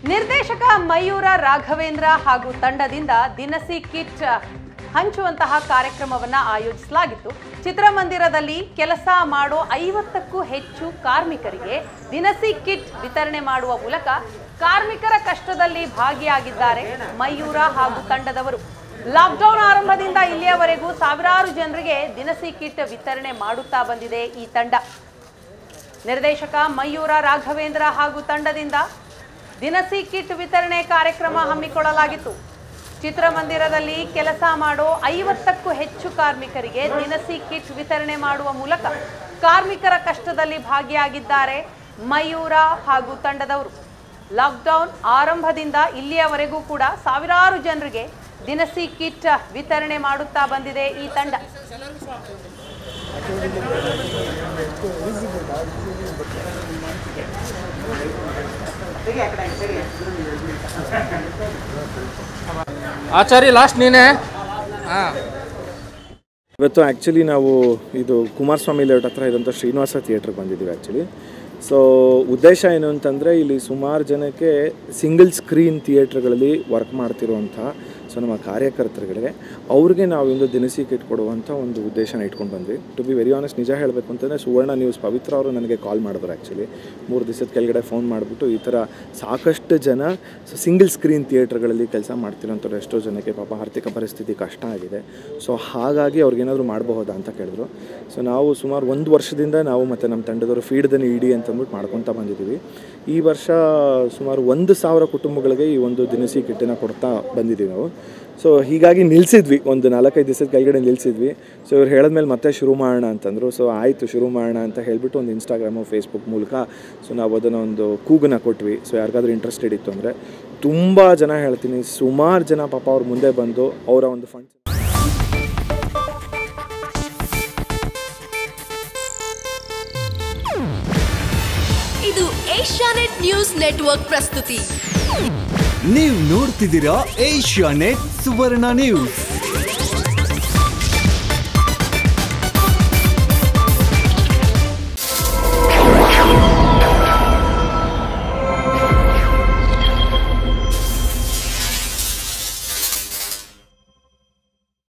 ನಿರ್ದೇಶಕ ಮಯೂರ ರಾಘವೇಂದ್ರ ಹಾಗೂ ತಂಡದಿಂದ ದಿನಸಿ ಕಿಟ್ ಹಂಚುವಂತಹ ಕಾರ್ಯಕ್ರಮವನ್ನ ಆಯೋಜಿಸಲಾಗಿತ್ತು ಚಿತ್ರಮಂದಿರದಲ್ಲಿ ಕೆಲಸ ಮಾಡೋ ಐವತ್ತಕ್ಕೂ ಹೆಚ್ಚು ಕಾರ್ಮಿಕರಿಗೆ ದಿನಸಿ ಕಿಟ್ ವಿತರಣೆ ಮಾಡುವ ಮೂಲಕ ಕಾರ್ಮಿಕರ ಕಷ್ಟದಲ್ಲಿ ಭಾಗಿಯಾಗಿದ್ದಾರೆ ಮಯೂರ ಹಾಗೂ ತಂಡದವರು ಲಾಕ್ಡೌನ್ ಆರಂಭದಿಂದ ಇಲ್ಲಿಯವರೆಗೂ ಸಾವಿರಾರು ಜನರಿಗೆ ದಿನಸಿ ಕಿಟ್ ವಿತರಣೆ ಮಾಡುತ್ತಾ ಬಂದಿದೆ ಈ ತಂಡ ನಿರ್ದೇಶಕ ಮಯೂರ ರಾಘವೇಂದ್ರ ಹಾಗೂ ತಂಡದಿಂದ ದಿನಸಿ ಕಿಟ್ ವಿತರಣೆ ಕಾರ್ಯಕ್ರಮ ಹಮ್ಮಿಕೊಳ್ಳಲಾಗಿತ್ತು ಚಿತ್ರಮಂದಿರದಲ್ಲಿ ಕೆಲಸ ಮಾಡೋ ಐವತ್ತಕ್ಕೂ ಹೆಚ್ಚು ಕಾರ್ಮಿಕರಿಗೆ ದಿನಸಿ ಕಿಟ್ ವಿತರಣೆ ಮಾಡುವ ಮೂಲಕ ಕಾರ್ಮಿಕರ ಕಷ್ಟದಲ್ಲಿ ಭಾಗಿಯಾಗಿದ್ದಾರೆ ಮಯೂರ ಹಾಗೂ ತಂಡದವರು ಲಾಕ್ಡೌನ್ ಆರಂಭದಿಂದ ಇಲ್ಲಿಯವರೆಗೂ ಕೂಡ ಸಾವಿರಾರು ಜನರಿಗೆ ದಿನಸಿ ಕಿಟ್ ವಿತರಣೆ ಮಾಡುತ್ತಾ ಬಂದಿದೆ ಈ ತಂಡ ಆಚಾರಿ ಲಾಸ್ಟ್ ನೀನೇ ಹಾಂ ಇವತ್ತು ಆ್ಯಕ್ಚುಲಿ ನಾವು ಇದು ಕುಮಾರಸ್ವಾಮಿ ಲೇಔಟ್ ಹತ್ರ ಇರೋಂಥ ಶ್ರೀನಿವಾಸ ಥಿಯೇಟ್ರಿಗೆ ಬಂದಿದ್ದೀವಿ ಆ್ಯಕ್ಚುಲಿ ಸೊ ಉದ್ದೇಶ ಏನು ಅಂತಂದರೆ ಇಲ್ಲಿ ಸುಮಾರು ಜನಕ್ಕೆ ಸಿಂಗಲ್ ಸ್ಕ್ರೀನ್ ಥಿಯೇಟ್ರ್ಗಳಲ್ಲಿ ವರ್ಕ್ ಮಾಡ್ತಿರುವಂಥ ಸೊ ನಮ್ಮ ಕಾರ್ಯಕರ್ತರುಗಳಿಗೆ ಅವ್ರಿಗೆ ನಾವು ಒಂದು ದಿನಸಿ ಕಿಟ್ ಕೊಡುವಂಥ ಒಂದು ಉದ್ದೇಶನ ಇಟ್ಕೊಂಡು ಬಂದ್ವಿ ಟು ಬಿ ವೆರಿ ಆನೆಸ್ಟ್ ನಿಜ ಹೇಳಬೇಕು ಅಂತಂದರೆ ಸುವರ್ಣ ನ್ಯೂಸ್ ಪವಿತ್ರ ಅವರು ನನಗೆ ಕಾಲ್ ಮಾಡಿದ್ರು ಆ್ಯಕ್ಚುಲಿ ಮೂರು ದಿವಸದ ಕೆಳಗಡೆ ಫೋನ್ ಮಾಡಿಬಿಟ್ಟು ಈ ಥರ ಸಾಕಷ್ಟು ಜನ ಸೊ ಸಿಂಗಲ್ ಸ್ಕ್ರೀನ್ ಥಿಯೇಟ್ರ್ಗಳಲ್ಲಿ ಕೆಲಸ ಮಾಡ್ತಿರೋಂಥವ್ರು ಎಷ್ಟೋ ಜನಕ್ಕೆ ಪಾಪ ಆರ್ಥಿಕ ಪರಿಸ್ಥಿತಿ ಕಷ್ಟ ಆಗಿದೆ ಸೊ ಹಾಗಾಗಿ ಅವ್ರಿಗೇನಾದರೂ ಮಾಡಬಹುದಾ ಅಂತ ಕೇಳಿದ್ರು ಸೊ ನಾವು ಸುಮಾರು ಒಂದು ವರ್ಷದಿಂದ ನಾವು ಮತ್ತು ನಮ್ಮ ತಂಡದವರು ಫೀಡ್ ದನಿ ಇಡಿ ಅಂತಂದ್ಬಿಟ್ಟು ಮಾಡ್ಕೊತಾ ಬಂದಿದ್ದೀವಿ ಈ ವರ್ಷ ಸುಮಾರು ಒಂದು ಸಾವಿರ ಕುಟುಂಬಗಳಿಗೆ ಈ ಒಂದು ದಿನಸಿ ಕಿಟ್ಟನ್ನು ಕೊಡ್ತಾ ಬಂದಿದ್ದೀವಿ ನಾವು ಸೊ ಹೀಗಾಗಿ ನಿಲ್ಲಿಸಿದ್ವಿ ಒಂದು ನಾಲ್ಕೈದು ದಿವಸದ ಕೆಳಗಡೆ ನಿಲ್ಲಿಸಿದ್ವಿ ಸೊ ಇವ್ರು ಹೇಳಿದ್ಮೇಲೆ ಮತ್ತೆ ಶುರು ಮಾಡೋಣ ಅಂತಂದರು ಸೊ ಆಯಿತು ಶುರು ಮಾಡೋಣ ಅಂತ ಹೇಳಿಬಿಟ್ಟು ಒಂದು ಇನ್ಸ್ಟಾಗ್ರಾಮು ಫೇಸ್ಬುಕ್ ಮೂಲಕ ಸೊ ನಾವು ಅದನ್ನು ಒಂದು ಕೂಗನ್ನ ಕೊಟ್ವಿ ಸೊ ಯಾರಿಗಾದ್ರೂ ಇಂಟ್ರೆಸ್ಟೆಡ್ ಇತ್ತು ಅಂದರೆ ತುಂಬ ಜನ ಹೇಳ್ತೀನಿ ಸುಮಾರು ಜನ ಪಾಪ ಅವ್ರ ಮುಂದೆ ಬಂದು ಅವರ ಒಂದು ಫಂಡ್ಸ್ ಇದು ಏಷ್ಯಾನೆಟ್ ನ್ಯೂಸ್ ನೆಟ್ವರ್ಕ್ ಪ್ರಸ್ತುತಿ ನೀವು ನೋಡ್ತಿದ್ದೀರಾ ಏಷ್ಯಾ ನೆಟ್ ಸುವರ್ಣ ನ್ಯೂಸ್